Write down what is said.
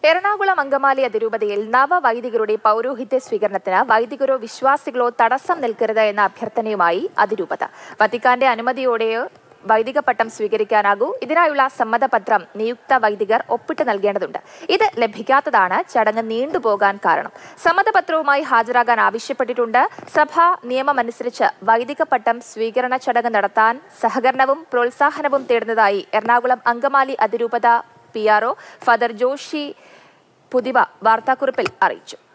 എറണാകുളം അങ്കമാലി അതിരൂപതയിൽ നവവൈദികരുടെ പൗരോഹിത്യ സ്വീകരണത്തിന് വൈദികരോ വിശ്വാസികളോ തടസ്സം നിൽക്കരുത് എന്ന അഭ്യർത്ഥനയുമായി അതിരൂപത വത്തിക്കാന്റെ അനുമതിയോടെയോ വൈദിക പട്ടം സ്വീകരിക്കാനാകൂ ഇതിനായുള്ള സമ്മതപത്രം നിയുക്ത വൈദികർ ഒപ്പിട്ട് നൽകേണ്ടതുണ്ട് ഇത് ലഭിക്കാത്തതാണ് ചടങ്ങ് നീണ്ടുപോകാൻ കാരണം സമ്മതപത്രവുമായി ഹാജരാകാൻ ആവശ്യപ്പെട്ടിട്ടുണ്ട് സഭാ നിയമമനുസരിച്ച് വൈദിക പട്ടം സ്വീകരണ ചടങ്ങ് നടത്താൻ സഹകരണവും പ്രോത്സാഹനവും തേടുന്നതായി എറണാകുളം അങ്കമാലി അതിരൂപത P R father Joshi Puthiva വാർത്താക്കുറിപ്പിൽ അറിയിച്ചു